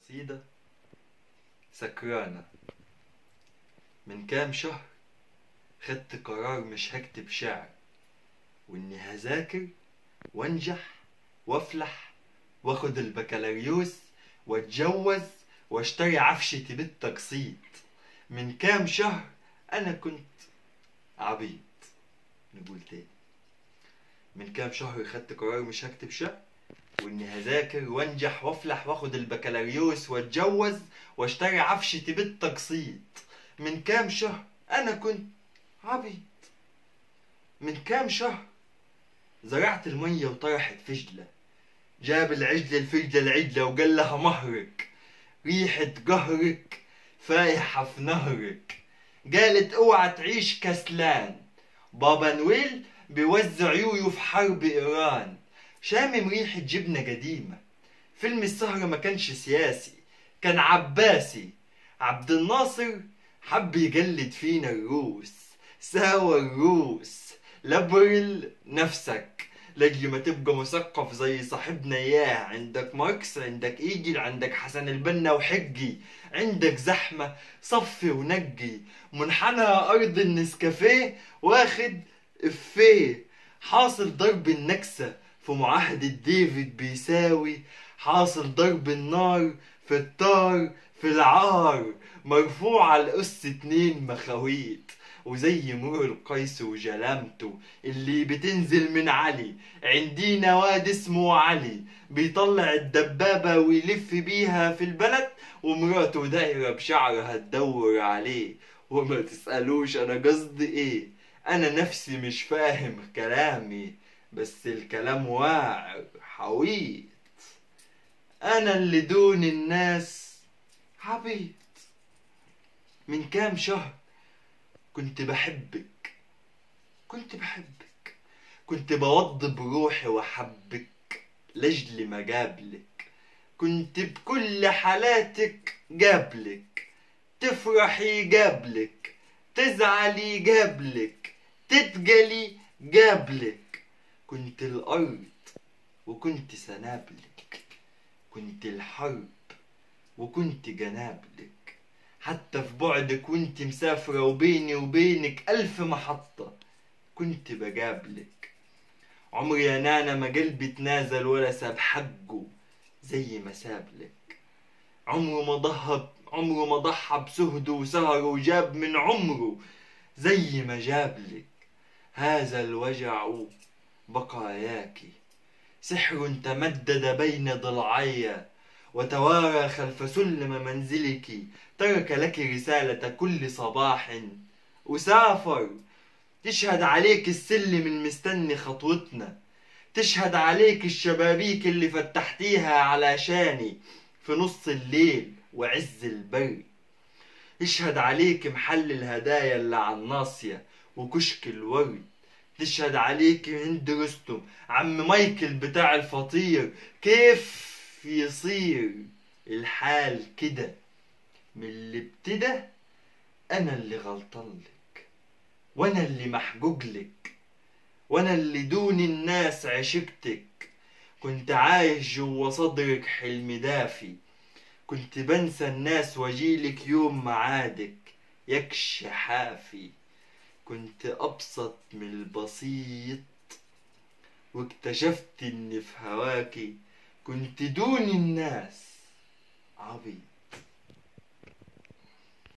قصيدة سكرانة من كام شهر خدت قرار مش هكتب شعر واني هذاكر وانجح وافلح واخد البكالوريوس واتجوز واشتري عفشتي بالتقسيط من كام شهر انا كنت عبيط نقول تاني من كام شهر خدت قرار مش هكتب شعر واني هذاكر وانجح وافلح واخد البكالوريوس واتجوز واشتري عفشتي بالتقسيط من كام شهر انا كنت عبيط من كام شهر زرعت المية وطرحت فجلة جاب العجلة الفجلة العجلة وقال لها مهرك ريحة قهرك فايحة في نهرك قالت اوعى تعيش كسلان بابا نويل بيوزع يويو في حرب ايران شامم ريحة جبنة قديمة فيلم السهرة ما كانش سياسي كان عباسي عبد الناصر حب يقلد فينا الروس ساوى الروس لبرل نفسك لاجل ما تبقى مثقف زي صاحبنا اياه عندك ماركس عندك ايجل عندك حسن البنا وحجي عندك زحمة صفي ونجي منحنى أرض النسكافيه واخد إفيه حاصل ضرب النكسة في معاهدة ديفيد بيساوي حاصل ضرب النار في الطار في العار مرفوع على الأس اتنين مخاويت وزي مرور القيس وجلامته اللي بتنزل من علي عندينا واد اسمه علي بيطلع الدبابة ويلف بيها في البلد ومراته دايرة بشعرها تدور عليه وما تسألوش أنا قصدي إيه أنا نفسي مش فاهم كلامي بس الكلام واعر حويط أنا اللي دون الناس عبيط من كام شهر كنت بحبك كنت بحبك كنت بوضب روحي وحبك لاجل ما جابلك كنت بكل حالاتك جابلك تفرحي جابلك تزعلي جابلك تتجلي جابلك كنت الأرض وكنت سنابلك كنت الحرب وكنت جنابلك حتى في بعدك وانت مسافرة وبيني وبينك ألف محطة كنت بجابلك عمري يا نانا ما قلبي تنازل ولا ساب حقه زي ما سابلك عمره ما ضحى عمره ما ضحى بسهده وسهره وجاب من عمره زي ما جابلك هذا الوجع بقاياك سحر تمدد بين ضلعي وتوارى خلف سلم منزلك ترك لك رسالة كل صباح وسافر تشهد عليك السلم المستني خطوتنا تشهد عليك الشبابيك اللي فتحتيها علشاني في نص الليل وعز البرد يشهد عليك محل الهدايا اللي على الناصية وكشك الورد تشهد عليك هند رستم عم مايكل بتاع الفطير كيف يصير الحال كده من اللي ابتدى انا اللي غلطانلك وانا اللي محجوجلك وانا اللي دون الناس عشقتك كنت عايش جوا صدرك حلم دافي كنت بنسى الناس واجيلك يوم معادك يكش حافي كنت ابسط من البسيط واكتشفت اني في هواكي كنت دون الناس عبيط